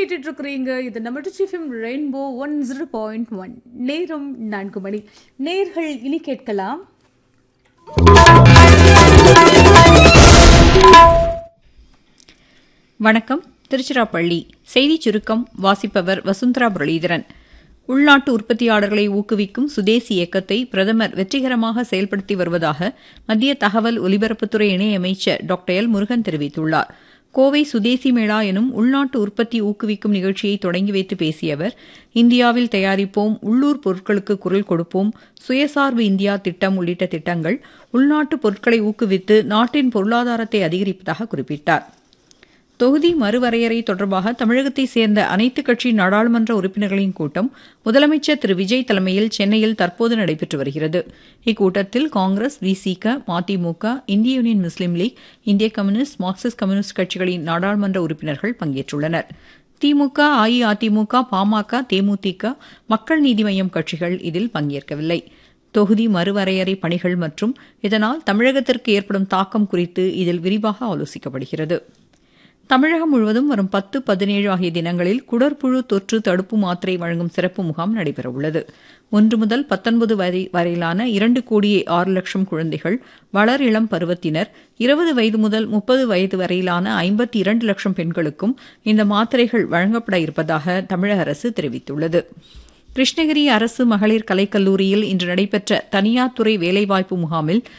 கேட்டுட்டு இருக்கிறீங்க இது நம்ம டிச்சிஃபிம் rainbow one zero point one நேரம் நான்கு மணி நேர்கள் இனி கேட்கலாம் வணக்கம் திருச்சிராப்பள்ளி செய்திச் சுருக்கம் வாசிப்பவர் வசுந்தரா முரளிதரன் உள்நாட்டு உற்பத்தியாளர்களை ஊக்குவிக்கும் சுதேசி இயக்கத்தை பிரதமர் வெற்றிகரமாக செயல்படுத்தி வருவதாக மத்திய தகவல் ஒலிபரப்புத்துறை இணையமைச்சர் டாக்டர் எல் முருகன் தெரிவித்துள்ளார் கோவை சுதேசி மேளா எனும் உள்நாட்டு உற்பத்தி ஊக்குவிக்கும் நிகழ்ச்சியை தொடங்கி வைத்து பேசிய அவர் இந்தியாவில் தயாரிப்போம் உள்ளூர் பொருட்களுக்கு குரல் கொடுப்போம் சுயசார்பு இந்தியா திட்டம் உள்ளிட்ட திட்டங்கள் உள்நாட்டு பொருட்களை ஊக்குவித்து நாட்டின் பொருளாதாரத்தை அதிகரிப்பதாக குறிப்பிட்டார் தொகுதி மறுவரையறை தொடர்பாக தமிழகத்தைச் சேர்ந்த அனைத்து கட்சி நாடாளுமன்ற உறுப்பினர்களின் கூட்டம் முதலமைச்சர் திரு விஜய் தலைமையில் சென்னையில் தற்போது நடைபெற்று வருகிறது இக்கூட்டத்தில் காங்கிரஸ் விசிக மதிமுக இந்திய யூனியன் முஸ்லீம் லீக் இந்திய கம்யூனிஸ்ட் மார்க்சிஸ்ட் கம்யூனிஸ்ட் கட்சிகளின் நாடாளுமன்ற உறுப்பினர்கள் பங்கேற்றுள்ளனர் திமுக அஇஅதிமுக பாமக தேமுதிக மக்கள் நீதி மய்யம் கட்சிகள் இதில் பங்கேற்கவில்லை தொகுதி மறுவரையறை பணிகள் மற்றும் இதனால் தமிழகத்திற்கு ஏற்படும் தாக்கம் குறித்து இதில் விரிவாக ஆலோசிக்கப்படுகிறது தமிழகம் முழுவதும் வரும் பத்து பதினேழு ஆகிய தினங்களில் குடற்புழு தொற்று தடுப்பு மாத்திரை வழங்கும் சிறப்பு முகாம் நடைபெறவுள்ளது ஒன்று முதல் பத்தொன்பது வரை வரையிலான இரண்டு கோடியே ஆறு லட்சம் குழந்தைகள் வளர் இளம் பருவத்தினர் இருபது வயது முதல் முப்பது வயது வரையிலான ஐம்பத்தி இரண்டு லட்சம் பெண்களுக்கும் இந்த மாத்திரைகள் வழங்கப்பட இருப்பதாக தமிழக அரசு தெரிவித்துள்ளது கிருஷ்ணகிரி அரசு மகளிர் கலைக்கல்லூரியில் இன்று நடைபெற்ற தனியார் துறை வேலைவாய்ப்பு முகாமில்